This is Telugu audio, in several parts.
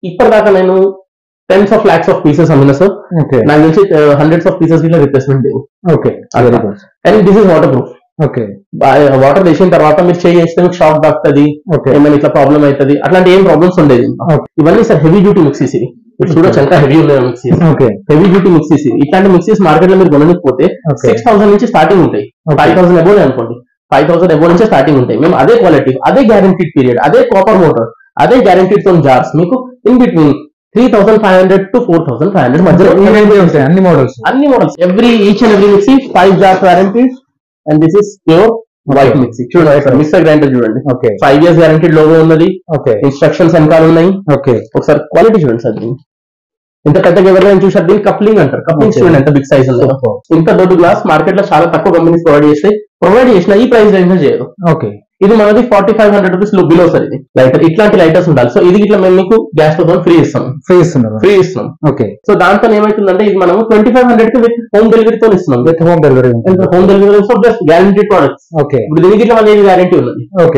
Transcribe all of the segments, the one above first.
ఇప్పటిదాకా నేను tens of lakhs of pieces అమ్మిన సార్ ఓకే నాకు తెలిసి హండ్రెడ్స్ ఆఫ్ పీసెస్ ఇట్లా రిప్లేస్మెంట్ లేవు okay very good and this is water proof okay water వేసిన తర్వాత మీరు చేయి వేస్తే మీకు షాక్ తాకుతుంది ఓకే ఏమైనా ఇట్లా ప్రాబ్లం అవుతుంది అట్లాంటి ఏం ప్రాబ్లమ్స్ ఉండేది Okay. ఇవన్నీ సార్ హెవీ డ్యూటీ మిక్సీస్ ఇవి ఇప్పుడు చూడొచ్చు ఎంత హెవీ ఉన్నాయి mixies okay heavy duty mixies ఇవి ఇట్లాంటి మిక్సీస్ మార్కెట్ లో మీరు కొనకపోతే ఓకే సిక్స్ థౌసండ్ నుంచి స్టార్టింగ్ ఉంటాయి ఫైవ్ థౌసండ్ అబోవ్ అనుకోండి ఫైవ్ థౌసండ్ అబోవ్ నుంచి స్టార్టింగ్ ఉంటాయి మేము అదే క్వాలిటీ అదే గ్యారంటీడ్ పీరియడ్ అదే కాపర్ మోటార్ అదే గ్యారంటీడ్ తో జార్స్ మీకు in between three thousand five hundred to four thousand five hundred మధ్యలో ఈ రేంజ్ ఉంటాయి అన్ని మోడల్స్ అన్ని models every each and every mixie five jars warranty and this is pure white mixie చూడండి మిక్సర్ గ్రైండర్ చూడండి okay five years guaranteed logo ఉన్నది ఓకే ఇన్స్ట్రక్షన్స్ వెనకాల ఉన్నాయి ఓకే ఒకసారి క్వాలిటీ చూడండి సార్ దీన్ని ఇంత పెద్దగా ఎవరైనా చూసారు దీన్ని కప్లింగ్ అంటారు కప్లింగ్ Okay. చూడండి ఎంత బిగ్ సైజ్ ఉందో ఇంత దొడ్డు గ్లాస్ మార్కెట్ లో చాలా తక్కువ కంపెనీస్ ప్రొవైడ్ చేస్తే ప్రొవైడ్ చేసిన ఈ ప్రైస్ రేంజ్ చేయదు ఓకే ఇది మనది forty five hundred rupees below sir ఇది లైటర్ ఇట్లాంటి లైటర్స్ ఉండాలి సో ఇది ఇట్లా మేము మీకు గ్యాస్ తో ఫ్రీ ఇస్తాం ఫ్రీ ఇస్తున్నారు ఫ్రీ ఇస్తున్నాం ఓకే సో దాంతో ఏమైతుందంటే ఇది మనం ట్వంటీ ఫైవ్ హండ్రెడ్ కి విత్ హోమ్ డెలివరీతో ఇస్తున్నాం విత్ హోమ్ డెలివరీ ఉంటుంది home delivery plus guarantee products okay ఇప్పుడు దీనికి ఇట్లా మన గ్యారంటీ ఉన్నది okay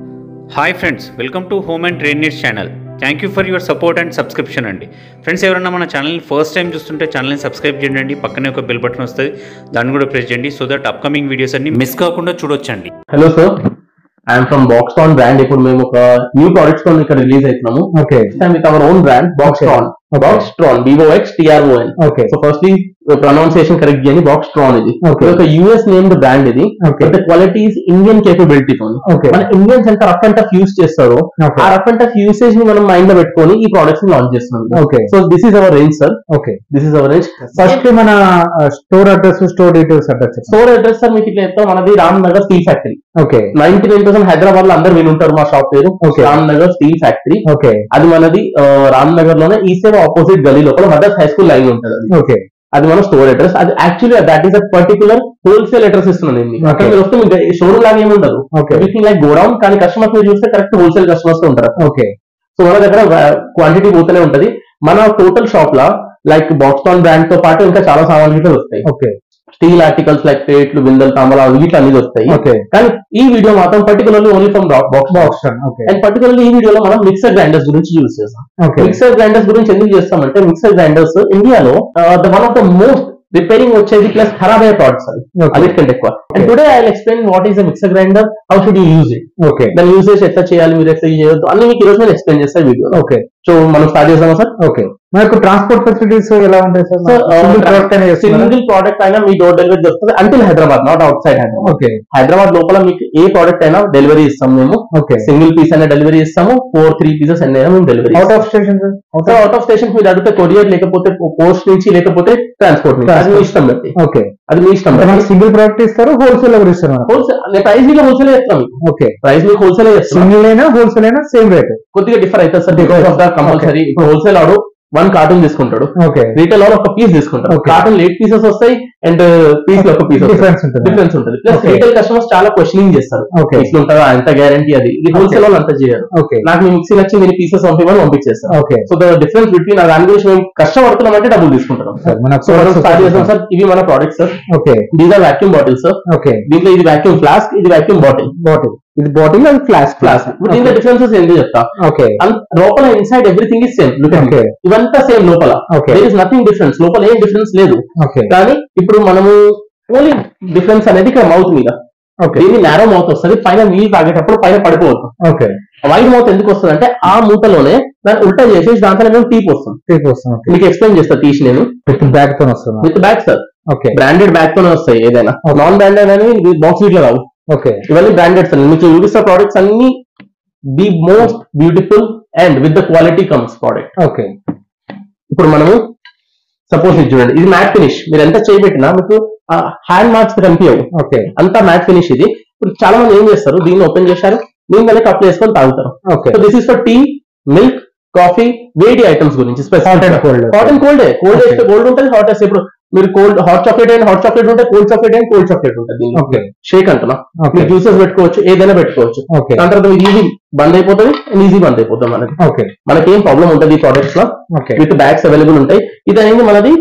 hi friends welcome to home and train needs channel thank you for your support and subscription అండి ఫ్రెండ్స్ ఎవరైనా మన ఛానల్ని ఫస్ట్ టైం చూస్తుంటే ఛానల్ని సబ్స్క్రైబ్ చేయండి పక్కనే ఒక బెల్ బటన్ వస్తుంది దాన్ని కూడా ప్రెస్ చేయండి సో దట్ అప్కమింగ్ వీడియోస్ అన్ని మిస్ కాకుండా చూడొచ్చండి hello sir I'm from Boxtron brand ఇప్పుడు మేము ఒక న్యూ ప్రొడక్ట్స్ తో ఇక్కడ రిలీజ్ అవుతున్నాము okay with our own brand Boxtron Boxtron B O X T R O N okay so firstly pronunciation correct చేయండి బాక్స్ట్రాన్ ఇది Okay. ఇది ఒక యూఎస్ నేమ్డ్ బ్రాండ్ ఇది Okay. The quality is Indian capability తో ఓకే మన ఇండియన్స్ ఎంత రఫ్ అండ్ టఫ్ యూస్ చేస్తారో ఓకే ఆ రఫ్ అండ్ టఫ్ యూసేజ్ ని మనం మైండ్ లో పెట్టుకొని ఈ ప్రొడక్ట్స్ ని లాంచ్ చేస్తున్నాం okay so this is our range sir okay this is our range first మన store address store details address store address sir మీకు ఇట్లా చెప్తాం మనది Ram Nagar steel factory okay ninety nine percent Hyderabad లో అందరు వినుంటారు మా షాప్ పేరు Okay. Ram Nagar steel factory okay అది మనది ఆ, రామ్ నగర్ లోనే ఈ సేవ ఆపోజిట్ గలీ లోపల మదర్స్ హై స్కూల్ లైన్ ఉంటుంది అది ఓకే అది మన స్టోర్ అడ్రస్ అది actually that is a particular wholesale address ఇస్తున్నాను నేను మీకు. అక్కడ Okay. మీరు వస్తే మీకు షోరూమ్ లాగా ఏమి ఉండదు ఓకే ఎవ్రీథింగ్ లైక్ గోడౌన్ కానీ కస్టమర్స్ మీరు చూస్తే కరెక్ట్ హోల్సేల్ కస్టమర్స్ ఉంటారు ఓకే సో మన దగ్గర క్వాంటిటీ పోతూనే ఉంటది మన టోటల్ షాప్ లా లైక్ బాక్స్టాన్ బ్రాండ్ తో పాటు ఇంకా చాలా సామాన్లు ఇట్లా వస్తాయి ఓకే స్టీల్ ఆర్టికల్స్ లైక్ ప్లేట్లు బిందెలు తాంబలాలు ఇట్లా అన్ని వస్తాయి ఓకే కానీ ఈ వీడియో మాత్రం particularly only from box box box okay and particularly ఈ వీడియోలో మనం మిక్సర్ గ్రైండర్స్ గురించి యూజ్ చేస్తాం ఓకే మిక్సర్ గ్రైండర్స్ గురించి ఎందుకు చేస్తామంటే మిక్సర్ గ్రైండర్స్ ఇండియాలో the one of the most repairing వచ్చేది ప్లస్ ఖరాబ్ అయ్యే ప్రోడక్ట్స్ అది అన్నిటికంటే ఎక్కువ and today I explain what is the mixer grinder how should you use it okay దాని యూసేజ్ ఎట్లా చేయాలి మీరు ఎట్లా చేయొద్దు అన్ని మీకు ఈ రోజు నేను ఎక్స్ప్లెయిన్ చేస్తాను వీడియో ఓకే సో మనం స్టార్ట్ చేద్దామా సార్ ఓకే మనకు ట్రాన్స్పోర్ట్ ఫెసిలిటీస్ ఎలా ఉంటాయి sir Sir, uh, single product అనేది చేస్తున్నారా? సింగిల్ ప్రోడక్ట్ అయినా మీ డోర్ డెలివరీ దొరుకుతుంది until Hyderabad not outside Hyderabad okay Hyderabad లోపల మీకు ఏ ప్రోడక్ట్ అయినా డెలివరీ ఇస్తాం మేము ఓకే సింగిల్ పీస్ అయినా డెలివరీ ఇస్తాము ఫోర్ త్రీ పీసెస్ అయినా మేము delivery out of station sir so out of station మీరు అడిగితే కొరియర్ లేకపోతే పోస్ట్ నుంచి లేకపోతే ట్రాన్స్పోర్ట్ నుంచి అది మీ ఇష్టం బట్టి ఓకే అది మీ ఇష్టం అంటే బట్టి మనకి సింగిల్ ప్రోడక్ట్ ఇస్తారు హోల్సేల్ కూడా ఇస్తారు మనకు హోల్సేల్ నేను ప్రైస్ మీకు హోల్సేల్ చేస్తాం మీకు ఓకే ప్రైస్ మీకు హోల్సేల్ చేస్తాం సింగిల్ అయినా హోల్సేల్ అయినా సేమ్ రేట్ కొద్దిగా డిఫర్ అవుతుంది sir because of the compulsory ఇప్పుడు హోల్సేల్ ఆడు వన్ కార్టూన్ తీసుకుంటాడు ఓకే రీటైల్ ఆడు ఒక పీస్ తీసుకుంటాడు Okay. కార్టూన్ ఎయిట్ పీసెస్ వస్తాయి అండ్ పీస్ లో ఒక పీస్ డిఫరెన్స్ ఉంటుంది డిఫరెన్స్ ఉంటుంది ప్లస్ Okay. రీటైల్ కస్టమర్స్ చాలా క్వశ్చనింగ్ చేస్తారు ఓకే ఇట్లా ఉంటుందా ఎంత గ్యారంటీ అది ఇది హోల్సేల్ వాళ్ళు అంత చేయరు ఓకే నాకు మీ మిక్సీ నచ్చి మీరు పీసెస్ పంపించమని పంపించేస్తారు okay so the difference between ఆ దాని గురించి మేము కష్టపడుతున్నాం అంటే డబ్బులు తీసుకుంటున్నాం సార్ మన సో మనం స్టార్ట్ చేస్తాం సార్ ఇవి మన products sir okay these are vacuum bottles sir okay దీంట్లో ఇది వాక్యూమ్ ఫ్లాస్క్ ఇది వాక్యూమ్ బాటిల్ బాటిల్ ఇది బాటిల్ అది ఫ్లాస్క్ ఫ్లాస్క్ ఇప్పుడు దీంట్లో డిఫరెన్సెస్ ఏంటి చెప్తా ఓకే అన్- లోపల inside everything is same look Okay. ఇవంతా సేమ్ లోపల Okay. There is nothing difference లోపల ఏం డిఫరెన్స్ లేదు ఓకే కానీ ఇప్పుడు మనము ఓన్లీ డిఫరెన్స్ అనేది ఇక్కడ మౌత్ మీద ఓకే దీన్ని నేరో మౌత్ వస్తుంది పైన నీళ్ళు తాగేటప్పుడు పైన పడిపోవచ్చు ఓకే వైడ్ మౌత్ ఎందుకు వస్తుంది అంటే ఆ మూతలోనే దాన్ని ఉల్టా చేసేసి దాంట్లో మేము టీప్ వస్తుంది తీసుకొస్తాం ఓకే మీకు ఎక్స్ప్లెయిన్ చేస్తా తీసి నేను విత్ బ్యాగ్ తో వస్తుంది with bag sir okay branded bag తోనే వస్తాయి ఏదైనా Okay. నాన్ బ్రాండెడ్ అనేవి బాక్స్ ఇట్లా రావు ఓకే ఇవన్నీ బ్రాండెడ్ సార్ మీకు చూపిస్తా ప్రోడక్ట్స్ అన్ని the most beautiful and with the quality comes product okay ఇప్పుడు మనము సపోజ్ ఇది చూడండి ఇది మ్యాట్ ఫినిష్ మీరు ఎంత చేయబెట్టినా మీకు హ్యాండ్ మార్క్స్ కనిపించవు ఓకే అంతా మ్యాట్ ఫినిష్ ఇది ఇప్పుడు చాలా మంది ఏం చేస్తారు దీన్ని ఓపెన్ చేశారు దీని కప్పు వేసుకొని తాగుతారు okay so this is for tea milk coffee వేడి ఐటమ్స్ గురించి Hot and cold. Hot and cold cold Okay. వేస్తే కోల్డ్ ఉంటుంది హాట్ వేస్తే ఇప్పుడు మీరు కోల్డ్ హాట్ చాక్లెట్ అయినా హాట్ చాక్లెట్ ఉంటే కోల్డ్ చాక్లెట్ అయినా కోల్డ్ చాక్లెట్ ఉంటుంది ఓకే షేక్ అంటున్నా ఓకే మీరు జ్యూసెస్ పెట్టుకోవచ్చు ఏదైనా పెట్టుకోవచ్చు ఓకే దాని తర్వాత ఈజీ బంద్ అయిపోతుంది ఈజీ బంద్ అయిపోతుంది మనకి ఓకే మనకి ఏం ప్రాబ్లం ఉంటుంది ఈ ప్రోడక్ట్స్ లో ఓకే విత్ బ్యాగ్స్ అవైలబుల్ ఉంటాయి ఇది అనేది మనది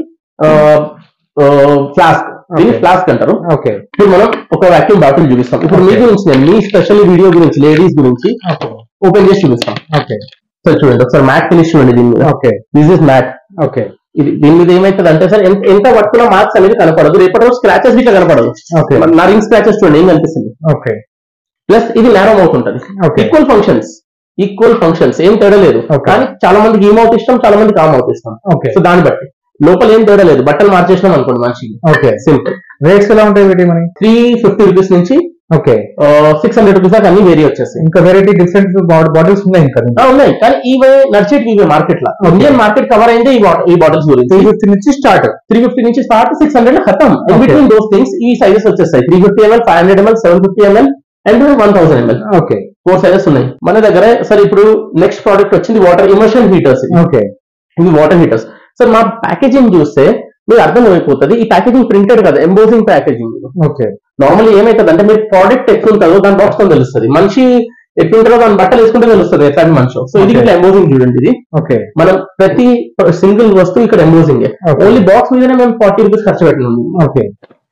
ఫ్లాస్క్ దీన్ని Okay. ఫ్లాస్క్ అంటారు ఓకే ఇప్పుడు మనం ఒక వాక్యూమ్ బాటిల్ చూపిస్తాం ఇప్పుడు మీ Okay. గురించి నేను మీ స్పెషల్ వీడియో గురించి లేడీస్ గురించి ఓకే ఓపెన్ చేసి చూపిస్తాం ఓకే సార్ చూడండి ఒకసారి మ్యాట్ ఫినిష్ చూడండి దీని మీద okay this is matte okay ఇది దీని మీద ఏమైతుంది అంటే సార్ ఎంత ఎంత పట్టుకున్న మార్క్స్ అనేది కనపడదు రేపటి రోజు స్క్రాచెస్ ఇట్లా కనపడదు ఓకే నా రింగ్ స్క్రాచెస్ చూడండి ఏం కనిపిస్తుంది ఓకే ప్లస్ ఇది నేరో మౌత్ ఉంటుంది okay equal functions equal functions ఏం తేడా లేదు Okay. కానీ చాలా మందికి ఈ మౌత్ ఇష్టం చాలా మందికి ఆ మౌత్ ఇష్టం ఓకే సో దాన్ని బట్టి లోపల ఏం తేడా లేదు బట్టలు మార్చేసినాం అనుకోండి మనిషికి ఓకే సింపుల్ రేట్స్ ఎలా ఉంటాయి వీటి మరి త్రీ ఫిఫ్టీ రూపీస్ నుంచి ఓకే సిక్స్ హండ్రెడ్ రూపీస్ దాకా అన్ని వేరీ వచ్చేస్తాయి ఇంకా వెరైటీ డిఫరెంట్ బాటిల్స్ ఉన్నాయి ఇంకా ఆ, ఉన్నాయి కానీ ఇవే నడిచేటి ఇవే మార్కెట్ లో ఇండియన్ మార్కెట్ కవర్ అయిందే ఈ bot- ఈ బాటిల్స్ గురించి త్రీ ఫిఫ్టీ నుంచి స్టార్ట్ త్రీ ఫిఫ్టీ నుంచి స్టార్ట్ సిక్స్ హండ్రెడ్ ఖతం in Okay. Between those things ఈ సైజెస్ వచ్చేస్తాయి three fifty ML five hundred ML seven fifty ML and one thousand ML okay four sizes ఉన్నాయి మన దగ్గర సార్ ఇప్పుడు నెక్స్ట్ ప్రోడక్ట్ వచ్చింది వాటర్ ఇమర్షన్ హీటర్స్ ఓకే ఇవి వాటర్ హీటర్స్ సార్ మా ప్యాకేజింగ్ చూస్తే మీకు అర్థమైపోతుంది ఈ ప్యాకేజింగ్ ప్రింటెడ్ కదా ఎంబోజింగ్ ప్యాకేజింగ్ ఓకే నార్మల్లీ ఏమైతుంది అంటే మీరు ప్రోడక్ట్ ఎట్లుంటుందో దాని బాక్స్ తో తెలుస్తుంది మనిషి ఎట్లుంటారో దాని బట్టలు వేసుకుంటే తెలుస్తుంది ఎట్లాంటి మనిషి సో ఇది Okay. ఇట్లా ఎంబోజింగ్ చూడండి ఇది ఓకే మనం ప్రతి సింగిల్ వస్తువు ఇక్కడ ఎంబోజింగ్ Okay. ఓన్లీ బాక్స్ మీదనే మేము ఫార్టీ రూపీస్ ఖర్చు పెట్టినాం okay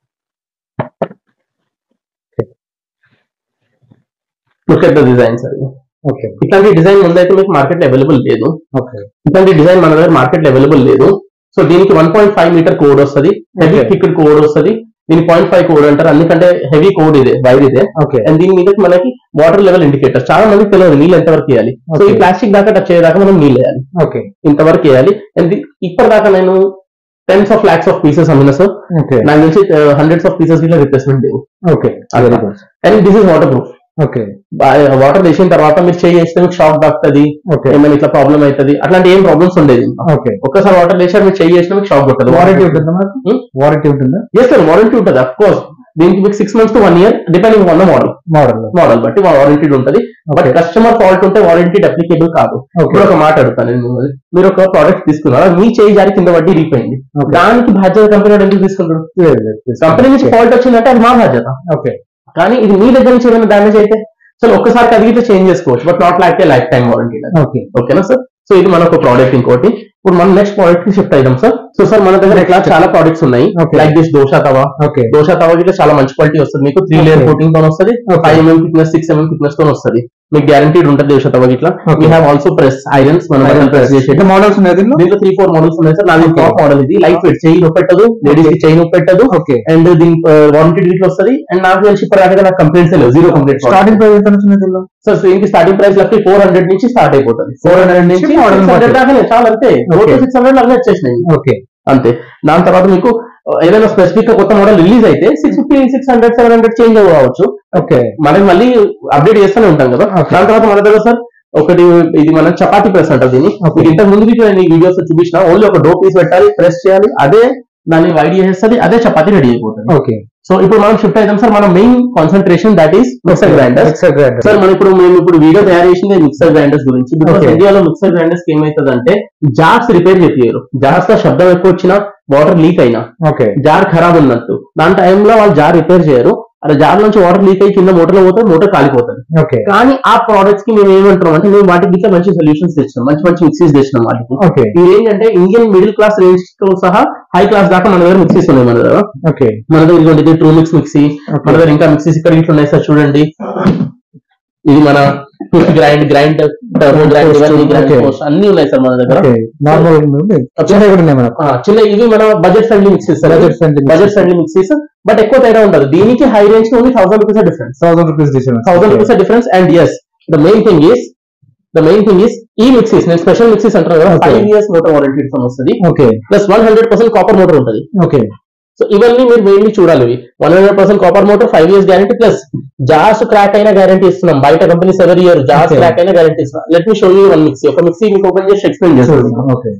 look at the design sir okay ఇట్లాంటి డిజైన్ ముందైతే మీకు మార్కెట్ అవైలబుల్ లేదు ఓకే ఇట్లాంటి డిజైన్ మన దగ్గర మార్కెట్ అవైలబుల్ లేదు సో దీనికి one point five meter cord వస్తుంది హెవీ Okay. థిక్ కోడ్ వస్తుంది దీని పాయింట్ ఫైవ్ కోడ్ అంటారు అందుకంటే హెవీ కోడ్ ఇదే వైర్ ఇదే ఓకే అండ్ దీని మీద మనకి వాటర్ లెవెల్ ఇండికేటర్ చాలా మందికి తెలియదు నీళ్ళు ఎంతవరకు వేయాలి సో ఈ Okay. ప్లాస్టిక్ దాకా టచ్ అయ్యేదాకా మనం నీళ్ళు వేయాలి ఓకే ఇంతవరకు వేయాలి అండ్ ఇప్పటిదాకా నేను tens of lakhs of pieces అమ్మిన సార్ ఓకే నాకు తెలిసి హండ్రెడ్స్ ఆఫ్ పీసెస్ ఇట్లా రిప్లేస్మెంట్ లేవు okay very good and this is water proof okay water వేసిన తర్వాత మీరు చేయి వేస్తే మీకు షాక్ తాకుతుంది ఓకే ఏమైనా ఇట్లా ప్రాబ్లం అవుతుంది అట్లాంటి ఏం ప్రాబ్లమ్స్ ఉండేది ఓకే ఒక్కసారి వాటర్ వేసారు మీరు చేయి వేసిన మీకు షాక్ కొట్టదు వారంటీ ఉంటుందా మనకు Hmm? వారంటీ ఉంటుందా ఎస్ సార్ వారంటీ ఉంటుంది అఫ్ కోర్స్ దీనికి మీకు six months to one year depending on the model model model బట్టి వారంటీ ఉంటుంది బట్ ఓకే కస్టమర్ ఫాల్ట్ ఉంటే వారంటీ అప్లికేబుల్ కాదు ఓకే ఇప్పుడు ఒక మాట అడుగుతాను నేను మిమ్మల్ని. మీరు ఒక ప్రోడక్ట్ తీసుకున్నారా మీ చేయి జారి కింద వడ్డీ రీపోయింది ఓకే దానికి బాధ్యత కంపెనీ వాడు ఎందుకు తీసుకుంటాడు కంపెనీ నుంచి ఫాల్ట్ వచ్చిందంటే అది మా బాధ్యత ఓకే కానీ ఇది మీ దగ్గర నుంచి ఏమైనా డ్యామేజ్ అయితే సో ఒక్కసారి కదిగితే చేంజ్ చేసుకోవచ్చు but not like lifetime warranty okay ఓకేనా సార్ సో ఇది మన ఒక ప్రోడక్ట్ ఇంకోటి ఇప్పుడు మనం నెక్స్ట్ ప్రోడక్ట్ కి షిఫ్ట్ అయిదాం సార్ సో సార్ మన దగ్గర ఇట్లా చాలా ప్రోడక్ట్స్ ఉన్నాయి Okay. Like this dosa tawa okay dosa tawa గిట్లా చాలా మంచి క్వాలిటీ వస్తుంది మీకు త్రీ లేయర్ Okay. కోటింగ్ తో వస్తుంది Okay. Five MM thickness six MM thickness తో వస్తుంది మీకు గ్యారంటీడ్ ఉంటుంది దోశ తవా గిట్లా Okay. We have also press irons మనం ప్రెస్ చేసేది ఎంత మోడల్స్ ఉన్నాయి దీనిలో దీంట్లో త్రీ ఫోర్ మోడల్స్ ఉన్నాయి సార్ నాది Okay. టాప్ మోడల్ ఇది లైట్ వెయిట్ చెయ్యి నొప్పి పెట్టదు లేడీస్ కి చెయ్యి నొప్పి పెట్టదు ఓకే అండ్ దీని వారంటీ డీట్ వస్తుంది అండ్ నాకు తెలిసి ఇప్పటిదాకా నాకు కంప్లైంట్స్ లేవు జీరో కంప్లైంట్ స్టార్టింగ్ ప్రైస్ ఎంత వచ్చింది దీనిలో సో దీనికి స్టార్టింగ్ ప్రైస్ లక్కి ఫోర్ హండ్రెడ్ నుంచి స్టార్ట్ అయిపోతుంది ఫోర్ హండ్రెడ్ నుంచి నుంచి model సిక్స్ హండ్రెడ్ బట్టి. దాకానే చాలా అంతే Okay. సిక్స్ హండ్రెడ్ అన్నీ వచ్చేసినాయి ఓకే అంతే దాని తర్వాత మీకు ఆ, ఏదైనా స్పెసిఫిక్ గా కొత్త మోడల్ రిలీజ్ అయితే six fifty six hundred seven hundred change అవ్వచ్చు ఓకే మనకి మళ్ళీ అప్డేట్ చేస్తూనే ఉంటాం కదా Okay. దాని తర్వాత మన దగ్గర సార్ ఒకటి ఇది మన చపాతీ ప్రెస్ అంటారు దీన్ని Okay. మీకు ఇంతకు ముందు వీడియో నేను ఈ వీడియోస్ చూపించిన ఓన్లీ ఒక డో పీస్ పెట్టాలి ప్రెస్ చేయాలి అదే దాన్ని వైడ్ చేసేస్తుంది అదే చపాతీ రెడీ అయిపోతుంది ఓకే సో ఇప్పుడు మనం షిఫ్ట్ అవుతాం సార్ మన main concentration that is mixer grinder mixer grinder sir మనం ఇప్పుడు మేము ఇప్పుడు వీడియో తయారు చేసింది మిక్సర్ గ్రైండర్స్ గురించి బికాస్ Okay. ఇండియాలో మిక్సర్ గ్రైండర్స్ కి ఏమైతుంది అంటే జార్స్ రిపేర్ చేపియరు జార్స్ లో శబ్దం ఎక్కువ వచ్చినా వాటర్ లీక్ అయినా ఓకే జార్ ఖరాబ్ ఉన్నట్టు దాని టైంలో వాళ్ళు జార్ రిపేర్ చేయరు అలా జార్ నుంచి వాటర్ లీక్ అయ్యి కింద మోటార్ పోతే మోటార్ కాలిపోతుంది ఓకే కానీ ఆ ప్రోడక్ట్స్ కి మేము ఏమంటున్నాం అంటే మేము వాటికి ఇట్లా మంచి సొల్యూషన్స్ తెచ్చినాం మంచి మంచి మిక్సీస్ తెచ్చినాం వాటికి ఓకే ఇది ఏంటంటే ఇండియన్ మిడిల్ క్లాస్ రేంజ్ తో సహా హై క్లాస్ దాకా మన దగ్గర మిక్సీస్ ఉన్నాయి మన దగ్గర ఓకే మన దగ్గర ఇదిగోండి ఇది ట్రూ మిక్స్ మిక్సీ మన దగ్గర ఇంకా మిక్సీస్ ఇక్కడ ఇట్లా ఉన్నాయి సార్ చూడండి ఇది మన quick grind grind turbo grind ఇవన్నీ గ్రైండ్ Okay. పోస్ట్ అన్ని ఉన్నాయి సార్ మన దగ్గర ఓకే నార్మల్ చిన్న కూడా ఉన్నాయి మనకు ఆ, చిన్న ఇవి మన budget friendly mixies sir budget friendly budget friendly mixies but ఎక్కువ తేడా ఉండదు దీనికి హై రేంజ్ కి only thousand rupees difference thousand rupees difference thousand rupees difference and yes the main thing is the main thing is ఈ మిక్సీస్ నేను స్పెషల్ మిక్సీస్ అంటారు కదా Okay. Five years motor warranty వస్తుంది okay plus one hundred percent copper motor ఉంటుంది ఓకే సో ఇవన్నీ మీరు మెయిన్లీ చూడాలి ఇవి one hundred percent copper motor five years guarantee plus జాస్ క్రాక్ అయినా గ్యారంటీ ఇస్తున్నాం బయట కంపెనీస్ ఎవరి ఇయర్ జాస్ Okay. క్రాక్ అయినా గ్యారంటీ ఇస్తున్నాం let me show you one mixie ఒక మిక్సీ మీకు ఓపెన్ చేసి ఎక్స్ప్లెయిన్ చేస్తాను ఓకే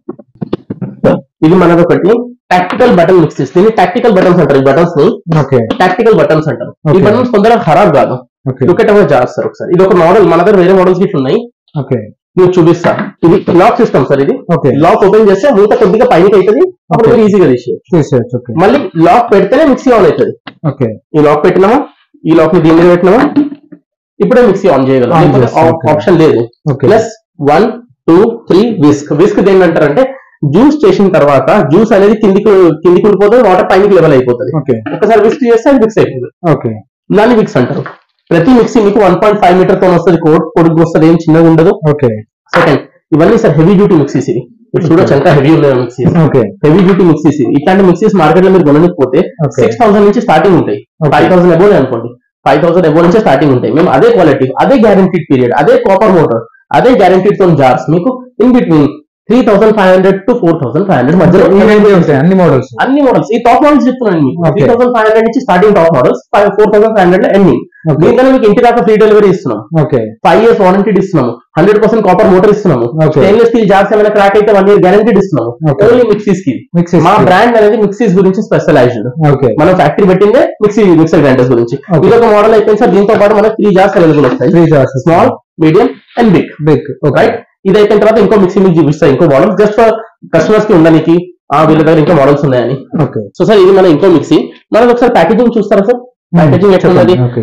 ఇది మనది ఒకటి టాక్టికల్ బటన్ మిక్సీస్ దీన్ని టాక్టికల్ బటన్స్ అంటారు ఈ బటన్స్ ని ఓకే టాక్టికల్ బటన్స్ అంటారు ఈ Okay. బటన్స్ తొందరగా ఖరాబ్ కాదు ఓకే లుక్ ఎట్ అవర్ జాస్ సార్ ఒకసారి ఇది ఒక మోడల్ మన దగ్గర వేరే మోడల్స్ ఇట్లా ఉన్నాయి ఓకే మీకు చూపిస్తా ఇది లాక్ సిస్టమ్ సార్ ఇది ఓకే లాక్ ఓపెన్ చేస్తే మూత కొద్దిగా పైకి అవుతుంది అప్పుడు Okay. మీరు ఈజీగా తీసేయచ్చు తీసేయచ్చు ఓకే మళ్ళీ లాక్ పెడితేనే మిక్సీ ఆన్ అవుతుంది ఓకే ఈ లాక్ పెట్టినామా ఈ లాక్ ని దీని మీద పెట్టినామా ఇప్పుడే మిక్సీ ఆన్ చేయగలం On లేకపోతే చేస్తాం, okay. ఆప్షన్ లేదు okay plus one two three whisk whisk దేని అంటారంటే జ్యూస్ చేసిన తర్వాత జ్యూస్ అనేది కిందికి కిందికి ఉండిపోతుంది వాటర్ పైకి లెవెల్ అయిపోతుంది ఓకే ఒకసారి విస్క్ చేస్తే అది మిక్స్ అయిపోతుంది ఓకే దాన్ని మిక్స్ అంటారు ప్రతి మిక్సీ మీకు వన్ పాయింట్ ఫైవ్ మీటర్ తో వస్తుంది కోడ్ పొడుగు వస్తుంది ఏం చిన్నగా ఉండదు ఓకే సెకండ్ ఇవన్నీ సార్ హెవీ డ్యూటీ మిక్సీస్ ఇవి ఇప్పుడు చూడొచ్చు ఎంత హెవీ ఉన్నాయి mixies okay heavy duty mixies ఇవి ఇట్లాంటి మిక్సీస్ మార్కెట్ లో మీరు కొనకపోతే Okay. సిక్స్ థౌసండ్ నుంచి స్టార్టింగ్ ఉంటాయి ఫైవ్ థౌసండ్ అబోవ్ అనుకోండి ఫైవ్ థౌసండ్ అబోవ్ నుంచి స్టార్టింగ్ ఉంటాయి మేము అదే క్వాలిటీ అదే గ్యారంటీడ్ పీరియడ్ అదే కాపర్ మోటార్ అదే గ్యారంటీడ్ తో జార్స్ మీకు in between three thousand five hundred to four thousand five hundred మధ్యలో ఈ range లో ఉంటాయి అన్ని మోడల్స్ అన్ని మోడల్స్ ఈ టాప్ మోడల్స్ చెప్తున్నాను మీకు Okay. Three thousand five hundred నుంచి starting top models five four thousand five hundred ending Okay. దీంట్లో మీకు ఇంటి దాకా ఫ్రీ డెలివరీ ఇస్తున్నాం ఓకే ఫైవ్ ఇయర్స్ వారంటీ ఇస్తున్నాము హండ్రెడ్ పర్సెంట్ కాపర్ మోటార్ ఇస్తున్నాము Okay. స్టెయిన్లెస్ స్టీల్ జార్స్ ఏమైనా క్రాక్ అయితే వన్ ఇయర్ గ్యారంటీ ఇస్తున్నాము Okay. ఓన్లీ మిక్సీస్ కి మిక్సీ మా బ్రాండ్ అనేది మిక్సీస్ గురించి స్పెషలైజ్డ్ ఓకే మనం ఫ్యాక్టరీ పెట్టిందే మిక్సీ మిక్సర్ గ్రైండర్స్ గురించి Okay. ఇది ఒక మోడల్ అయిపోయింది సార్ దీంతో పాటు మనకి త్రీ జార్స్ అవైలబుల్ వస్తాయి three jars small medium and big big okay right ఇది అయిపోయిన తర్వాత ఇంకో మిక్సీ మీకు చూపిస్తాయి ఇంకో మోడల్ జస్ట్ ఫర్ కస్టమర్స్ కి ఉండడానికి ఆ వీళ్ళ దగ్గర ఇంకా మోడల్స్ ఉన్నాయని ఓకే సో సార్ ఇది మన ఇంకో మిక్సీ మనకి ఒకసారి ప్యాకేజింగ్ చూస్తారా సార్ ప్యాకేజింగ్ ఎట్లా ఉన్నది okay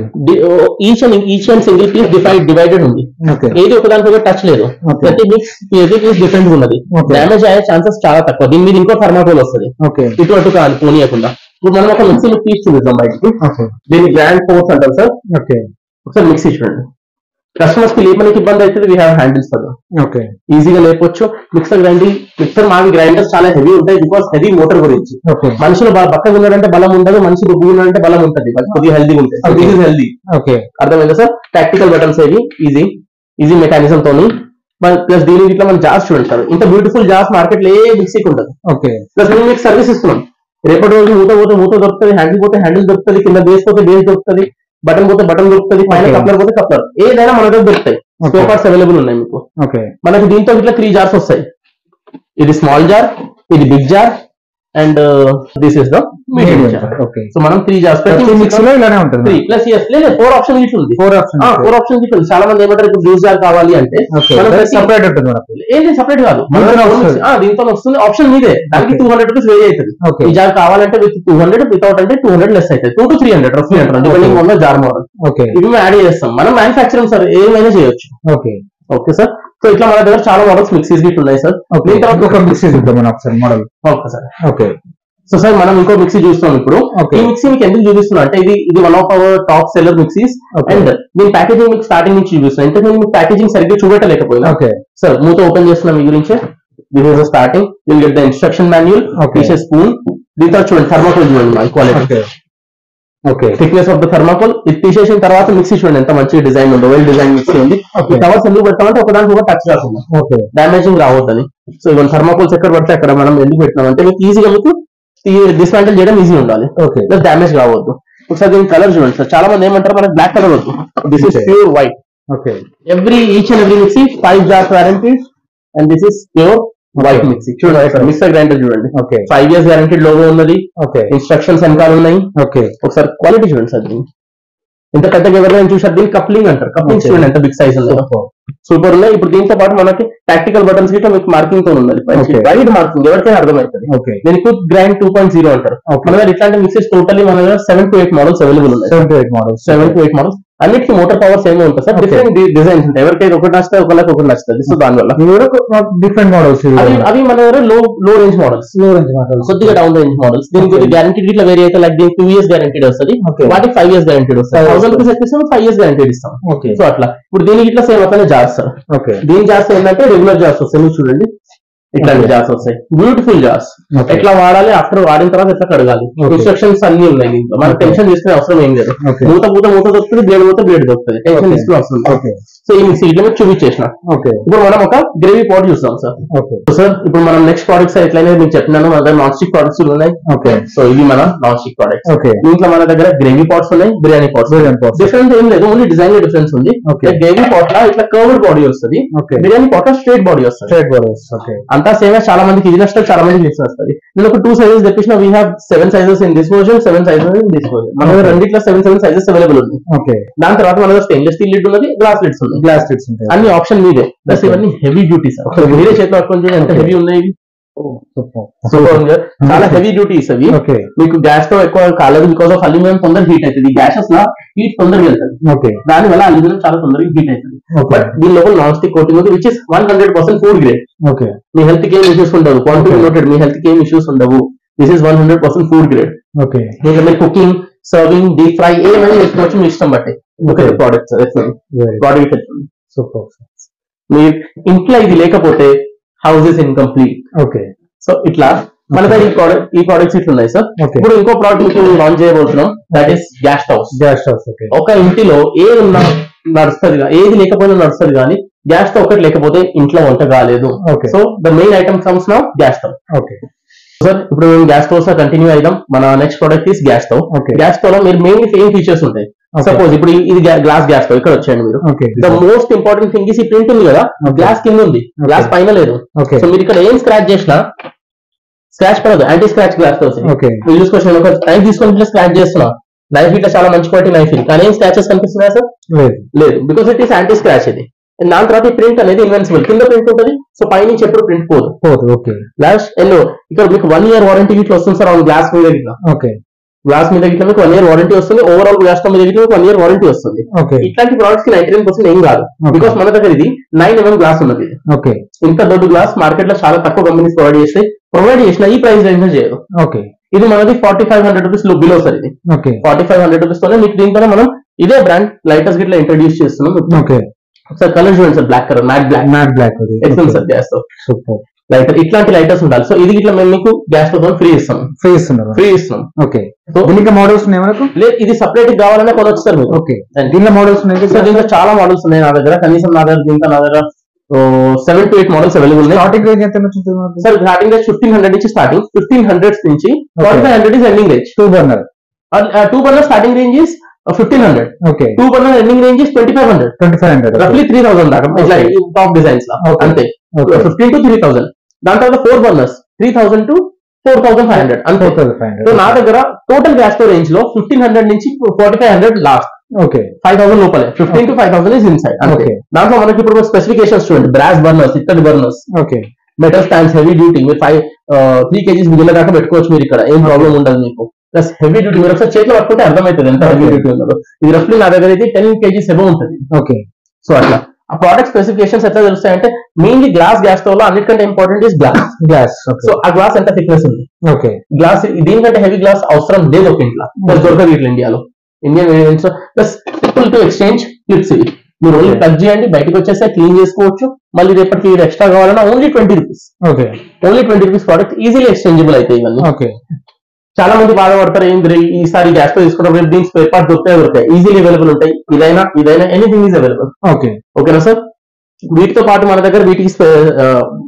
each and each and single piece divide divided ఉంది ఓకే ఏది ఒకదానికి ఒక టచ్ లేదు Okay. ప్రతి మిక్స్ ఏది పీస్ డిఫరెంట్ ఉన్నది Okay. డ్యామేజ్ అయ్యే ఛాన్సెస్ చాలా తక్కువ దీని మీద ఇంకో థర్మాకోల్ వస్తుంది ఓకే ఇటు అటు కాదు పోనీయకుండా ఇప్పుడు మనం ఒక మిక్సీ పీస్ చూపిద్దాం బయటికి ఓకే దీని గ్రాండ్ ఫోర్స్ అంటాం సార్ ఓకే ఒకసారి మిక్సీ చూడండి కస్టమర్స్ కి లేపనికి ఇబ్బంది అయితే we have handles for okay ఈజీగా లేపొచ్చు మిక్సర్ గ్రైండింగ్ మిక్సర్ మావి గ్రైండర్స్ చాలా హెవీ ఉంటాయి బికాస్ హెవీ మోటార్ గురించి ఓకే మనుషులు బా- బక్కగా ఉన్నారంటే బలం ఉండదు మనిషి దుబ్బు ఉన్నారంటే బలం ఉంటుంది బట్ కొద్దిగా హెల్దీగా ఉంటుంది Okay. This is healthy okay అర్థమైందా సార్ ప్రాక్టికల్ బటన్స్ ఏవి ఈజీ ఈజీ మెకానిజం తోని ప్లస్ దీని ఇట్లా మనం జాస్ చూడండి సార్ ఇంత బ్యూటిఫుల్ జాస్ మార్కెట్ లో ఏ మిక్సీకి ఉండదు ఓకే ప్లస్ మేము మీకు సర్వీస్ ఇస్తున్నాం రేపటి రోజు మూత పోతే మూత దొరుకుతుంది హ్యాండిల్ పోతే హ్యాండిల్ దొరుకుతుంది కింద బేస్ పోతే బేస్ దొరుకుతుంది బటన్ పోతే బటన్ దొరుకుతుంది పైన Okay. కప్లర్ పోతే కప్లర్ ఏదైనా మన దగ్గర దొరుకుతాయి Okay. స్పేర్ పార్ట్స్ అవైలబుల్ ఉన్నాయి మీకు ఓకే మనకి దీంతో ఇట్లా త్రీ జార్స్ వస్తాయి ఇది స్మాల్ జార్ ఇది big jar and this is the medium jar okay so మనం త్రీ జార్స్ ప్రతి మిక్స్ లో ఇలానే త్రీ ఉంటుంది ప్లస్ ఇయర్స్ లేదు ఫోర్ ఆప్షన్ ఇట్లా ఉంది ఫోర్ ఆప్షన్ ఫోర్ ఆప్షన్ ఇట్లా ఉంది చాలా మంది ఏమంటారు ఇప్పుడు జ్యూస్ జార్ కావాలి అంటే ఓకే మనం ప్రతి- సపరేట్ ఉంటుంది మనకు ఏంటి సపరేట్ కాదు దీంతోనే వస్తుంది. దీంతో వస్తుంది ఆప్షన్ మీదే దానికి Okay. Two hundred rupees way అవుతుంది ఓకే ఈ జార్ కావాలంటే విత్ టూ హండ్రెడ్ వితౌట్ అంటే టూ హండ్రెడ్ లెస్ అవుతుంది టూ టు త్రీ హండ్రెడ్ రఫ్లీ అంటారు depending on the jar model okay ఇవి మేము యాడ్ చేస్తాం మనం మ్యానుఫాక్చరింగ్ సార్ ఏమైనా చేయొచ్చు ఓకే ఓకే సార్ సో ఇట్లా మన దగ్గర చాలా మోడల్స్ మిక్సీస్ గిట్ ఉన్నాయి సార్ ఓకే దీని తర్వాత ఒక మిక్సీ చూద్దాం మనం ఒకసారి model okay sir okay so sir మనం ఇంకో మిక్సీ చూస్తున్నాం ఇప్పుడు Okay. ఈ మిక్సీ మీకు ఎందుకు చూపిస్తున్నా అంటే ఇది ఇది one of our top seller mixies Okay. And దీని ప్యాకేజింగ్ మీకు స్టార్టింగ్ నుంచి చూపిస్తున్నాం అంటే నేను మీకు ప్యాకేజింగ్ సరిగ్గా చూపెట్టలేకపోయినా ఓకే సార్ మూత ఓపెన్ చేస్తున్నాం మీ గురించి this is starting will get the instruction manual Okay. తీసే స్పూన్ దీంతో చూడండి థర్మాకోల్ చూడండి మా quality okay okay thickness of the thermocol ఇది తీసేసిన తర్వాత మిక్సీ చూడండి ఎంత మంచి డిజైన్ ఉందో వెల్ డిజైన్ మిక్సీ ఉంది Okay. ఈ కవర్స్ ఎందుకు పెడతామంటే ఒకదానికి ఒక టచ్ రాకుండా ఓకే డామేజింగ్ రావద్దని సో ఇవన్న థర్మాకోల్స్ ఎక్కడ పడితే అక్కడ మనం ఎందుకు పెట్టినాం అంటే మీకు ఈజీగా మీకు డిస్మాంటిల్ చేయడం ఈజీ ఉండాలి ఓకే ప్లస్ డ్యామేజ్ కావద్దు ఒకసారి దీని కలర్ చూడండి సార్ చాలా మంది ఏమంటారు మనకి బ్లాక్ కలర్ వద్దు this is Okay. Pure white okay every each and every mixie five jars warranty and this is pure white mixie చూడండి సార్ మిక్సర్ గ్రైండర్ చూడండి okay five years guaranteed logo ఉన్నది ఓకే ఇన్స్ట్రక్షన్స్ వెనకాల ఉన్నాయి ఓకే ఒకసారి క్వాలిటీ చూడండి సార్ దీన్ని ఇంత పెద్దగా ఎవరైనా చూసారు దీన్ని కప్లింగ్ అంటారు కప్లింగ్ Okay. చూడండి ఎంత బిగ్ సైజ్ ఉందో సూపర్ ఉన్నాయి ఇప్పుడు దీంతో పాటు మనకి టాక్టికల్ బటన్స్ గిట్లా మీకు మార్కింగ్ తో ఉన్నది Okay. వైడ్ మార్కింగ్ ఎవరికైనా అర్థమవుతుంది ఓకే దీనికి quick grind two point zero అంటారు Okay. మన దగ్గర ఇట్లాంటి మిక్సెస్ టోటల్లీ మన దగ్గర seven to eight models available ఉన్నాయి seven to eight models seven to eight models అన్నిటికీ మోటార్ పవర్ సేమ్ ఉంటుంది సార్ Okay. డిఫరెంట్ డిజైన్స్ ఉంటాయి ఎవరికైతే ఒకటి నచ్చుతుంది ఒకరికి ఒకటి నచ్చుతుంది సో దానివల్ల ఇవి కూడా డిఫరెంట్ మోడల్స్ అవి అవి మన దగ్గర low low range models low range models కొద్దిగా డౌన్ రేంజ్ మోడల్స్ దీనికి Okay. గ్యారంటీ ఇట్లా వేరే అయితే లైక్ దీనికి టూ ఇయర్స్ గ్యారంటీడ్ వస్తుంది Okay. వాటికి ఫైవ్ ఇయర్స్ గ్యారంటీడ్ వస్తుంది Five years థౌసండ్ రూపీస్ ఎక్కిస్తాం ఫైవ్ ఇయర్స్ గ్యారంటీడ్ ఇస్తాం ఓకే సో అట్లా ఇప్పుడు దీనికి ఇట్లా సేమ్ అట్లనే జార్స్ సార్ ఓకే దీని జార్స్ ఏంటంటే రెగ్యులర్ జార్స్ వస్తాయి మీరు చూడండి ఇట్లాంటి Okay. జార్స్ వస్తాయి బ్యూటిఫుల్ జార్స్ Okay. ఎట్లా వాడాలి ఆఫ్టర్ వాడిన తర్వాత ఎట్లా కడగాలి Okay. ఇన్స్ట్రక్షన్స్ అన్ని ఉన్నాయి దీంట్లో మనకు Okay. టెన్షన్ తీసుకునే అవసరం ఏం లేదు Okay. మూత పూత మూత దొరుకుతుంది బ్లేడ్ మూత బ్లేడ్ దొరుకుతుంది టెన్షన్ Okay. తీసుకునే అవసరం లేదు. ఓకే సో ఈ మిక్సీ ఇట్లా మీకు చూపించేసిన ఓకే ఇప్పుడు మనం ఒక గ్రేవీ పాట్ చూస్తాం సార్ ఓకే సార్ ఇప్పుడు మనం నెక్స్ట్ ప్రోడక్ట్స్ ఎట్లయినా మీకు చెప్పినాను మన దగ్గర నాన్ స్టిక్ ప్రోడక్ట్స్ ఉన్నాయి ఓకే సో ఇవి మన నాన్ స్టిక్ ప్రోడక్ట్స్ ఓకే దీంట్లో మన దగ్గర గ్రేవీ పాట్స్ ఉన్నాయి biryani pots Biryani pots. Difference ఏం లేదు ఓన్లీ డిజైన్ లో డిఫరెన్స్ ఉంది Okay. గ్రేవీ పాట్ లా ఇట్లా కర్వ్డ్ బాడీ వస్తుంది ఓకే బిర్యానీ పాట్ లో స్ట్రేట్ బాడీ వస్తుంది స్ట్రైట్ మోడల్స్ ఓకే అంతా సేమ్ చాలా మందికి ఇది నష్టం చాలా మందికి ఇది వస్తుంది నేను ఒక టూ సైజెస్ తెప్పించిన we have seven sizes in this version seven sizes in this version మన దగ్గర Okay. రెండిట్లో సెవెన్ సెవెన్ సైజెస్ అవైలబుల్ ఉంది ఓకే దాని తర్వాత మన దగ్గర స్టెయిన్లెస్ స్టీల్ లిడ్ ఉన్నది గ్లాస్ లిడ్స్ ఉన్నాయి గ్లాస్ స్టిక్స్ ఉంటాయి అన్ని ఆప్షన్ మీదే ప్లస్ Okay. ఇవన్నీ హెవీ డ్యూటీ సార్ మీరే చేతిలో పట్టుకొని చూడండి ఎంత Okay. హెవీ ఉన్నాయి ఇవి సూపర్ సూపర్ ఉంది కదా? చాలా హెవీ డ్యూటీస్ అవి ఓకే మీకు గ్యాస్ తో ఎక్కువ కాలేదు బికాస్ ఆఫ్ అల్యూమినియం తొందరగా హీట్ అవుతుంది గ్యాసెస్ లా హీట్ తొందరగా వెళ్తుంది ఓకే దాని వల్ల అల్యూమినియం చాలా తొందరగా హీట్ అవుతుంది ఓకే బట్ దీని లోపల నాన్ స్టిక్ కోటింగ్ ఉంది which is one hundred percent food grade okay మీ హెల్త్ కి ఏం ఇష్యూస్ ఉండవు క్వాంటిటీ Okay. నోటెడ్ మీ హెల్త్ కి ఏం ఇష్యూస్ ఉండవు this is one hundred percent food grade okay ఇంకా మీరు కుకింగ్ సర్వింగ్ డీప్ ఫ్రై ఏమైనా చేసుకోవచ్చు మీ ఇష్టం బట్టి okay Okay. Products very body super మీ ఇంట్లో ఇది లేకపోతే house is incomplete okay so ఇట్లా మన దగ్గర ఈ ప్రోడక్ట్ ఈ ప్రోడక్ట్స్ ఇట్లా ఉన్నాయి సార్ ఓకే ఇప్పుడు ఇంకో ప్రోడక్ట్ మీకు లాంచ్ చేయబోతున్నాం that is gas stoves gas stoves okay ఒక ఇంటిలో ఏది ఉన్నా నడుస్తుంది గా- ఏది లేకపోయినా నడుస్తుంది కానీ గ్యాస్ స్టవ్ ఒకటి లేకపోతే ఇంట్లో వంట కాలేదు okay so the main item comes నా గ్యాస్ స్టవ్ ఓకే సార్ ఇప్పుడు మేము గ్యాస్ స్టవ్ సార్ కంటిన్యూ అయిదాం మన next product is gas stove okay gas stove లో మీరు మెయిన్ సేమ్ ఫీచర్స్ ఉంటాయి సపోజ్ ఇప్పుడు ఈ- ఇది గ్లాస్ గ్యాస్ స్టవ్ ఇక్కడ వచ్చేయండి మీరు okay the most important thing is ఈ ప్రింట్ ఉంది కదా Okay. గ్లాస్ కింద ఉంది గ్లాస్ Okay. పైన లేదు ఓకే సో మీరు ఇక్కడ ఏం స్క్రాచ్ చేసినా స్క్రాచ్ పడదు యాంటీ స్క్రాచ్ గ్లాస్ తో వస్తుంది. ఓకే మీరు చూసుకోవచ్చు ఒక నైఫ్ తీసుకొని ఇట్లా స్క్రాచ్ చేస్తున్నా నైఫ్ ఇట్లా చాలా మంచి క్వాలిటీ నైఫ్ ఇది కానీ ఏం స్క్రాచెస్ కనిపిస్తున్నాయా సార్ లేదు లేదు because it is anti scratch ఇది And దాని తర్వాత ఈ ప్రింట్ అనేది ఇన్వెన్సిబుల్ కింద ప్రింట్ ఉంటుంది సో పైనుంచి ఎప్పుడు ప్రింట్ పోదు పోదు ఓకే లాస్ట్ ఎల్లో ఇక్కడ మీకు వన్ ఇయర్ వారంటీ ఇట్లా వస్తుంది సార్ ఆన్ గ్లాస్ మీద ఇట్లా ఓకే గ్లాస్ మీద ఇట్లా మీకు వన్ ఇయర్ వారంటీ వస్తుంది ఓవరాల్ గ్లాస్ మీద ఇట్లా మీకు వన్ ఇయర్ వారంటీ వస్తుంది ఓకే ఇట్లాంటి ప్రోడక్ట్స్ కి నైన్టీ నైన్ పర్సెంట్ ఏం కాదు Okay. బికాస్ మన దగ్గర ఇది నైన్ ఎంఎం గ్లాస్ ఉన్నది ఇది. ఓకే ఇంత దొడ్డు గ్లాస్ మార్కెట్ లో చాలా తక్కువ కంపెనీస్ ప్రొవైడ్ చేస్తాయి ప్రొవైడ్ చేసిన ఈ ప్రైస్ రేంజ్ లో చేయదు ఓకే ఇది మనది forty five hundred rupees below sir ఇది okay forty five hundred rupees తోనే మీకు దీంట్లో మనం ఇదే బ్రాండ్ లైటర్స్ గిట్లా ఇంట్రడ్యూస్ చేస్తున్నాం ఓకే సార్ కలర్ చూడండి sir black colour matte black matte black అది ఎక్సలెంట్ సార్ గ్యాస్ తో సూపర్ లైటర్ ఇట్లాంటి లైటర్స్ ఉండాలి సో ఇది ఇట్లా మేము మీకు గ్యాస్ తో ఫ్రీ ఇస్తాం ఫ్రీ ఇస్తున్నారు ఫ్రీ ఇస్తున్నాం ఓకే సో దీనికి మోడల్స్ ఉన్నాయి మనకు లేదు ఇది సపరేట్ కావాలనే కొనొచ్చు సార్ మీరు ఓకే And దీనిలో మోడల్స్ ఉన్నాయి సార్ దీంట్లో చాలా మోడల్స్ ఉన్నాయి నా దగ్గర కనీసం నా దగ్గర దీంట్లో నా దగ్గర seven to eight models available ఉన్నాయి స్టార్టింగ్ రేంజ్ ఎంత వచ్చింది మనకు sir starting range fifteen hundred నుంచి స్టార్టింగ్ ఫిఫ్టీన్ హండ్రెడ్ నుంచి forty five hundred is ending range two burner two burner starting range is fifteen hundred okay two burner ending range is twenty five hundred twenty five hundred రఫ్లీ త్రీ థౌసండ్ దాకా ఇట్లా Okay. టాప్ డిజైన్స్ లో Okay. అంతే okay fifteen to three thousand దాని తర్వాత four burners three thousand to four thousand five hundred అంతే ఫోర్ థౌసండ్ ఫైవ్ సో నా హండ్రెడ్ దగ్గర టోటల్ గ్యాస్ స్టవ్ రేంజ్ లో ఫిఫ్టీన్ హండ్రెడ్ నుంచి forty five hundred last okay five thousand లోపలే fifteen to five thousand is inside అంతే Okay. దాంట్లో మనకి ఇప్పుడు స్పెసిఫికేషన్స్ చూడండి బ్రాస్ బర్నర్స్ ఇత్తడి burners okay metal stands heavy duty మీరు ఫైవ్ త్రీ కేజీస్ మిగిలిన దాకా పెట్టుకోవచ్చు మీరు ఇక్కడ ఏం ప్రాబ్లం ఉండదు మీకు ప్లస్ హెవీ డ్యూటీ మీరు ఒకసారి చేతిలో పట్టుకుంటే అర్థమవుతుంది ఎంత హెవీ Okay. డ్యూటీ ఉన్నదో ఇది రఫ్లీ నా దగ్గర అయితే టెన్ కేజీస్ ఎబో ఉంటుంది ఓకే సో అట్లా ఆ ప్రోడక్ట్ స్పెసిఫికేషన్స్ ఎట్లా తెలుస్తాయంటే మెయిన్లీ గ్లాస్ గ్యాస్ స్టవ్ లో అన్నిటికంటే important is glass gas so ఆ గ్లాస్ ఎంత థిక్నెస్ ఉంది ఓకే గ్లాస్ దీనికంటే హెవీ గ్లాస్ అవసరం లేదు ఒక ఇంట్లో ప్లస్ దొరకదు ఇట్లా ఇండియాలో Indian variants plus simple to exchange clips ఇవి మీరు ఓన్లీ Okay. ప్లగ్ చేయండి బయటకు వచ్చేస్తే క్లీన్ చేసుకోవచ్చు మళ్ళీ రేపటికి ఇది ఎక్స్ట్రా కావాలన్నా only twenty rupees okay only twenty rupees product easily exchangeable అవుతాయి ఇవన్నీ ఓకే చాలా మంది బాధపడతారు ఏంటి రే, ఈసారి గ్యాస్ తో తీసుకున్నప్పుడు దీని స్పేర్ పార్ట్ దొరుకుతాయి దొరుకుతాయి ఈజీలీ అవైలబుల్ ఉంటాయి ఇదైనా ఇదైనా ఎనీథింగ్ ఈజ్ అవైలబుల్ ఓకే ఓకేనా సార్ వీటితో పాటు మన దగ్గర వీటికి స్పే- ఆ,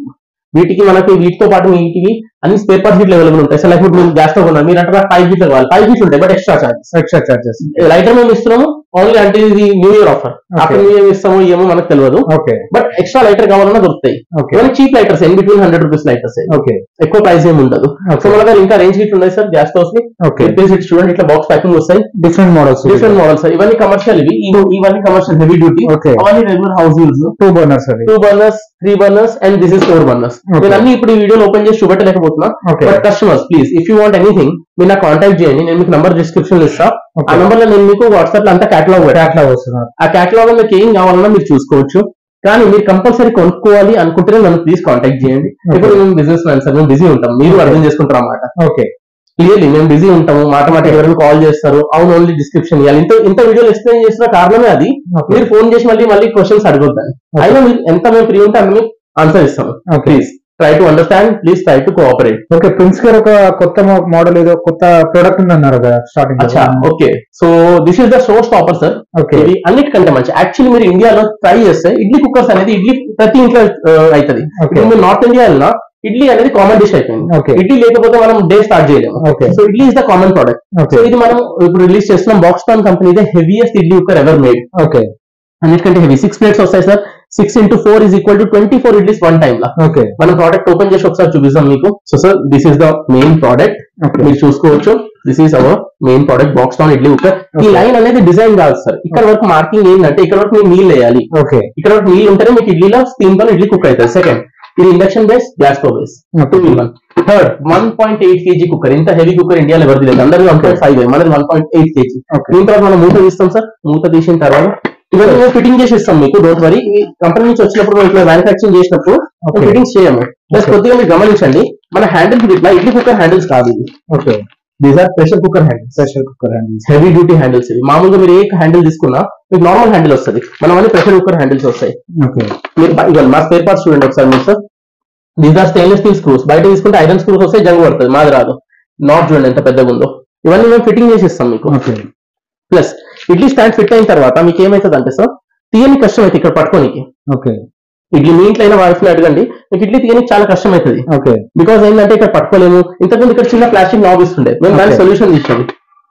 వీటికి మనకి వీటితో పాటు వీటికి అన్ని స్పేర్ పార్ట్స్ వీటిలో అవైలబుల్ ఉంటాయి సో లైక్ ఇప్పుడు మీరు గ్యాస్ తో కొన్నారు మీరు అంటే ఫైవ్ ఫీట్లు కావాలి ఫైవ్ ఫీట్లు ఉంటాయి but extra charges extra charges lighter మేము ఇస్తున్నాము ఓన్లీ అంటే ఇది new year offer after new year ఇస్తామో ఏమో మనకు తెలియదు ఓకే బట్ ఎక్స్ట్రా లైటర్ కావాలన్నా దొరుకుతాయి ఓకే ఇవన్నీ cheap lighters in between hundred rupees lighters okay ఎక్కువ ప్రైస్ ఏమి ఉండదు సో మన దగ్గర ఇంకా రేంజ్ గిట్లు ఉన్నాయి సార్ గ్యాస్ స్టవ్స్ కి ఓకే ఇట్ చూడండి ఇట్లా బాక్స్ ప్యాకింగ్ వస్తాయి డిఫరెంట్ మోడల్స్ డిఫరెంట్ మోడల్స్ ఇవన్నీ కమర్షియల్ ఇవి ఇవి- ఇవన్నీ కమర్షియల్ హెవీ డ్యూటీ ఓకే అవన్నీ regular house use two burners అది two burners three burners and this is four burners Okay. నేను అన్ని ఇప్పుడు ఈ వీడియోలో ఓపెన్ చేసి చూపెట్టలేకపోతున్నా okay but customers please if you want anything మీరు నాకు కాంటాక్ట్ చేయండి నేను మీకు నంబర్ డిస్క్రిప్షన్ లో ఇస్తా ఆ ఓకే నంబర్ లో నేను మీకు వాట్సాప్ లో అంతా కేటలాగ్ పెట్టా అట్లా వస్తున్నారు ఆ కేటలాగ్ లో మీకు ఏం కావాలన్నా మీరు చూసుకోవచ్చు కానీ మీరు కంపల్సరీ కొనుక్కోవాలి అనుకుంటేనే నన్ను ప్లీజ్ కాంటాక్ట్ చేయండి Okay. ఇప్పుడు మేము బిజినెస్ మ్యాన్ సార్ మేము బిజీ ఉంటాం మీరు Okay. అర్థం చేసుకుంటారు అన్నమాట ఓకే క్లియర్లీ మేము బిజీ ఉంటాము మాట మాట ఎవరైనా కాల్ చేస్తారు అవును ఓన్లీ డిస్క్రిప్షన్ ఇవ్వాలి ఇంత ఇంత వీడియోలు ఎక్స్ప్లెయిన్ చేసిన కారణమే అది ఓకే మీరు ఫోన్ చేసి మళ్ళీ మళ్ళీ క్వశ్చన్స్ అడగొద్దని Okay. అయినా మీరు ఎంత మేము ఫ్రీ ఉంటే అన్ని ఆన్సర్ ఇస్తాము okay please try to understand please try to cooperate okay Prince గారు ఒక కొత్త మోడల్ ఏదో కొత్త ప్రోడక్ట్ ఉంది అన్నారు కదా స్టార్టింగ్ అచ్చా okay so this is the show stopper sir okay ఇది అన్నిటికంటే మంచి యాక్చువల్లీ మీరు ఇండియాలో ట్రై చేస్తే ఇడ్లీ కుక్కర్స్ అనేది ఇడ్లీ ప్రతి ఇంట్లో అవుతుంది ఓకే ఇప్పుడు మీరు నార్త్ ఇండియా వెళ్ళినా ఇడ్లీ అనేది కామన్ డిష్ అయిపోయింది ఓకే ఇడ్లీ లేకపోతే మనం డే స్టార్ట్ చేయలేము okay so idli is the common product okay so ఇది మనం ఇప్పుడు రిలీజ్ చేస్తున్నాం Boxton company heaviest idli cooker ever made okay అన్నిటికంటే హెవీ సిక్స్ ప్లేట్స్ వస్తాయి sir six into four is equal to twenty four idlis one time లా ఓకే మనం ప్రోడక్ట్ ఓపెన్ చేసి ఒకసారి చూపిస్తాం మీకు so sir this is the main product okay మీరు చూసుకోవచ్చు this is our main product Boxton idli cooker ఈ Okay. లైన్ అనేది డిజైన్ కాదు సార్ ఇక్కడ వరకు మార్కింగ్ ఏంటంటే ఇక్కడ వరకు మీరు నీళ్ళు వేయాలి ఓకే ఇక్కడ వరకు నీళ్ళు ఉంటేనే మీకు ఇడ్లీలో స్టీమ్ తో ఇడ్లీ కుక్ అవుతుంది సెకండ్ ఇది induction base gas stove base two in one third one point eight kg cooker ఇంత హెవీ కుక్కర్ ఇండియాలో ఎవరిది లేదు అందరిది వన్ పాయింట్ ఫైవ్ మనది one point eight kg okay దీని తర్వాత మనం మూత తీస్తాం సార్ మూత తీసిన తర్వాత ఇవన్నీ మేము ఫిట్టింగ్ చేసి ఇస్తాం మీకు డోంట్ వరీ కంపెనీ నుంచి వచ్చినప్పుడు మేము ఇట్లా మ్యానుఫాక్చరింగ్ చేసినప్పుడు Okay. ఫిట్టింగ్స్ చేయము ప్లస్ Okay. కొద్దిగా మీరు గమనించండి మన హ్యాండిల్స్ ఇట్లా ఇడ్లీ కుక్కర్ హ్యాండిల్స్ కాదు ఇది okay these are pressure cooker handles pressure cooker handles heavy duty handles ఇవి మామూలుగా మీరు ఏ హ్యాండిల్ తీసుకున్నా మీకు నార్మల్ హ్యాండిల్ వస్తుంది మనం అన్ని ప్రెషర్ కుక్కర్ హ్యాండిల్స్ వస్తాయి ఓకే మీరు బ- ఇవ్వండి మా స్పేర్ పార్ట్స్ చూడండి ఒకసారి మీరు sir these are stainless steel screws బయట తీసుకుంటే ఐరన్ స్క్రూస్ వస్తాయి జంగు పడుతుంది మాది రాదు నాట్ చూడండి ఎంత పెద్దగా ఉందో ఇవన్నీ మేము ఫిట్టింగ్ చేసి ఇస్తాం మీకు okay plus idli stand fit అయిన తర్వాత మీకు ఏమైతుంది అంటే సార్ తీయని కష్టం అయితే ఇక్కడ పట్టుకోనికి ఓకే ఇడ్లీ మీ ఇంట్లో అయినా వైఫ్ అడగండి మీకు ఇడ్లీ తీయనికి చాలా కష్టం అవుతుంది ఓకే బికాస్ ఏంటంటే ఇక్కడ పట్టుకోలేము ఇంతకుముందు ఇక్కడ చిన్న ప్లాస్టిక్ నాబ్ ఇస్తుండే మేము దాని Okay. సొల్యూషన్ ఇచ్చాము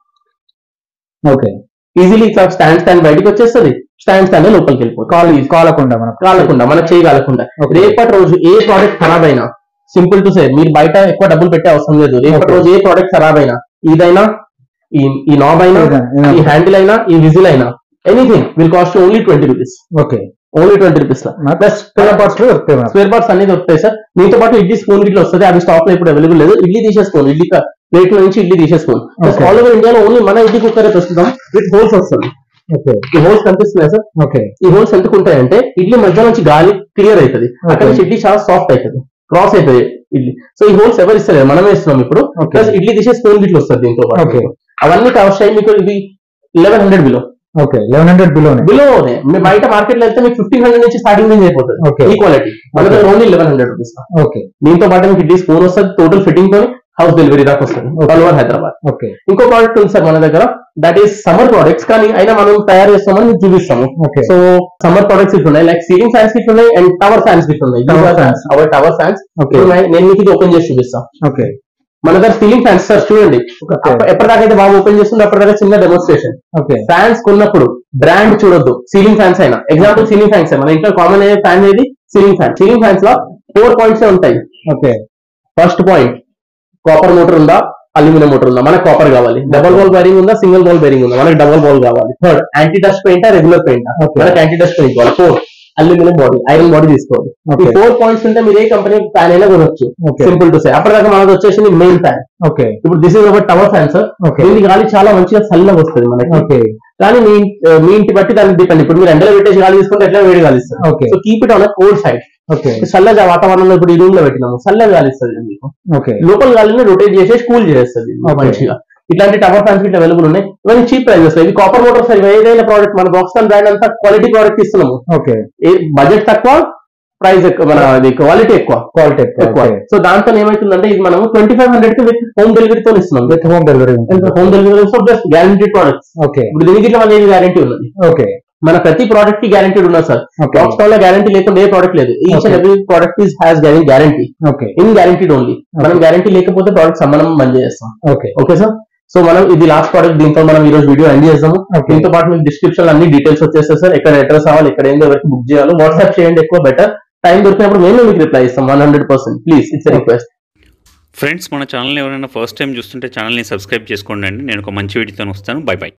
ఓకే ఈజీలీ ఇట్లా స్టాండ్ స్టాండ్ బయటకు వచ్చేస్తుంది స్టాండ్ స్టాండ్ లోపలికి వెళ్ళిపోతుంది కాల్ కాలకుండా మనకు కాలకుండా మనకు చేయగలకుండా Okay. రేపటి రోజు ఏ ప్రోడక్ట్ ఖరాబ్ అయినా సింపుల్ టు సే మీరు బయట ఎక్కువ డబ్బులు పెట్టే అవసరం లేదు రేపటి Okay. రోజు ఏ ప్రోడక్ట్ ఖరాబ్ అయినా ఇదైనా ఈ ఈ నాబ్ అయినా ఏదైనా, ఏదైనా. ఈ హ్యాండిల్ అయినా ఈ విజిల్ అయినా anything will cost only twenty rupees okay only twenty rupees లా ప్లస్ స్పేర్ పార్ట్స్ లో దొరుకుతాయి మనకు స్పేర్ పార్ట్స్ అన్ని దొరుకుతాయి సార్ మీతో పాటు ఇడ్లీ స్పూన్ గిట్ల వస్తుంది అవి స్టాక్ లో ఇప్పుడు అవైలబుల్ లేదు ఇడ్లీ తీసేసుకోండి ఇడ్లీ ప్లేట్ నుంచి ఇడ్లీ తీసేసుకోండి Okay. ఆల్ ఓవర్ ఇండియాలో ఓన్లీ మన ఇడ్లీ కుక్కర్ ప్రస్తుతం విత్ హోల్స్ వస్తుంది ఓకే ఈ హోల్స్ కనిపిస్తున్నాయి సార్ ఓకే ఈ హోల్స్ ఎందుకు ఉంటాయంటే ఇడ్లీ మధ్య నుంచి గాలి క్లియర్ అవుతుంది అక్కడ నుంచి ఇడ్లీ చాలా సాఫ్ట్ అవుతుంది క్రాస్ అవుతుంది ఇడ్లీ సో ఈ హోల్స్ ఎవరు ఇస్తలేదు మనమే ఇస్తున్నాం ఇప్పుడు Okay. ప్లస్ ఇడ్లీ తీసే స్పూన్ గిట్లు వస్తుంది దీంతో పాటు Okay. అవన్నీ కావస్తాయి మీకు ఇది eleven hundred below okay eleven hundred బిలోనే బిలోనే మీరు బయట మార్కెట్ లో వెళ్తే మీకు ఫిఫ్టీన్ హండ్రెడ్ నుంచి స్టార్టింగ్ నుంచి అయిపోతుంది Okay. ఈ క్వాలిటీ మన దగ్గర only eleven hundred rupees okay దీంతో పాటు మీకు ఇడ్లీ స్పూన్ వస్తుంది టోటల్ ఫిట్టింగ్ తో హౌస్ డెలివరీ దాకా వస్తుంది ఆల్ ఓవర్ హైదరాబాద్ ఓకే ఇంకో ప్రోడక్ట్ ఉంది సార్ మన దగ్గర దట్ ఈస్ సమ్మర్ ప్రొడక్ట్స్ కానీ అయినా మనం తయారు చేస్తామని మీకు చూపిస్తాము ఓకే సో సమ్మర్ ప్రొడక్ట్స్ ఇట్లా ఉన్నాయి లైక్ సీలింగ్ ఫ్యాన్స్ ఇట్లా ఉన్నాయి అండ్ టవర్ ఫ్యాన్స్ ఇట్లా ఉన్నాయి Tower fans. Our tower fans Okay. నేను మీకు ఇది ఓపెన్ చేసి చూపిస్తాను ఓకే మన దగ్గర సీలింగ్ ఫ్యాన్స్ సార్ చూడండి అప్ప- ఎప్పటిదాకా అయితే బాగా ఓపెన్ చేస్తుందో అప్పటిదాకా చిన్న డెమోన్స్ట్రేషన్ ఓకే ఫ్యాన్స్ కొన్నప్పుడు బ్రాండ్ చూడొద్దు సీలింగ్ ఫ్యాన్స్ అయినా ఎగ్జాంపుల్ సీలింగ్ ఫ్యాన్స్ మన ఇంట్లో కామన్ అయ్యే ఫ్యాన్ ఏది సీలింగ్ ఫ్యాన్ సీలింగ్ ఫ్యాన్స్ లో ఫోర్ పాయింట్స్ ఉంటాయి okay first point copper motor ఉందా అల్యూమినియం మోటార్ ఉందా మనకు కాపర్ కావాలి డబల్ బాల్ బేరింగ్ ఉందా సింగిల్ బాల్ బేరింగ్ ఉందా మనకి డబల్ బాల్ కావాలి third anti dust paint regular paint Okay. మనకి యాంటీ డస్ట్ పెయింట్ కావాలి four aluminium body iron body తీసుకోవాలి ఈ Okay. ఫోర్ పాయింట్స్ ఉంటే మీరు ఏ కంపెనీ ఫ్యాన్ అయినా కొనొచ్చు Okay. సింపుల్ టు సే అప్పటిదాకా మనకు వచ్చేసింది మెయిన్ ఫ్యాన్ ఓకే ఇప్పుడు దిస్ ఇస్ ఒక టవర్ ఫ్యాన్ సార్ Okay. దీనికి గాలి చాలా మంచిగా చల్లగా వస్తుంది మనకి ఓకే కానీ మీ ఆ, మీ ఇంటి బట్టి దానికి డిపెండ్ ఇప్పుడు మీరు ఎండలో పెట్టేసి గాలి తీసుకుంటే ఎట్లా వేడి గాలి ఇస్తుంది Okay. So keep it on cold side okay చల్లగా వాతావరణంలో ఇప్పుడు ఈ రూమ్ లో పెట్టినాము చల్లగా గాలి ఇస్తుంది మీకు ఓకే లోపల గాలిని రొటేట్ చేసేసి కూల్ చేస్తుంది Okay. మంచిగా ఇట్లాంటి టవర్ ఫ్యాన్స్ ఇట్లా అవైలబుల్ ఉన్నాయి ఇవన్నీ చీప్ ప్రైజెస్ ఇవి కాపర్ మోటార్ సార్ ఏదైనా ప్రోడక్ట్ మన బాక్స్కాన్ బ్రాండ్ అంతా క్వాలిటీ ప్రోడక్ట్ ఇస్తున్నాము ఓకే బడ్జెట్ తక్కువ ప్రైస్ ఎక్కువ మన క్వాలిటీ ఎక్కువ క్వాలిటీ ఎక్కువ ఓకే సో దాంతో ఏమైతుందంటే ఇది మనం ట్వంటీ ఫైవ్ హండ్రెడ్ కి విత్ హోమ్ డెలివరీతో ఇస్తున్నాం విత్ హోమ్ డెలివరీ ఉంటుంది home delivery plus guarantee products okay ఇప్పుడు దీనికి ఇట్లా మన గ్యారంటీ ఉన్నది ఓకే మన ప్రతి ప్రోడక్ట్ కి గ్యారంటీ ఉన్నది సార్ ఓకే బాక్స్ లో గ్యారంటీ లేకుండా ఏ ప్రోడక్ట్ లేదు each and Okay. Every product is has guarantee okay in guaranteed only మనం గ్యారంటీ లేకపోతే ప్రోడక్ట్స్ మనం బంద్ చేస్తాం ఓకే ఓకే సార్ సో మనం ఇది లాస్ట్ ప్రోడక్ట్ దీంతో మనం ఈ రోజు వీడియో ఎండ్ చేద్దాము Okay. దీంతో పాటు మీకు డిస్క్రిప్షన్ అన్ని డీటెయిల్స్ వచ్చేస్తాయి సార్ ఎక్కడ అడ్రస్ అవ్వాలి ఎక్కడ ఏందో ఎవరికి బుక్ చేయాలో వాట్సాప్ చేయండి ఎక్కువ బెటర్ టైం దొరికినప్పుడు మేము మీకు రిప్లై ఇస్తాం one hundred percent please it's request friends మన ఛానల్ ఎవరైనా ఫస్ట్ టైం చూస్తుంటే ఛానల్ని సబ్స్క్రైబ్ చేసుకోండి అండి నేను ఒక మంచి వీడియోతో వస్తాను బై బై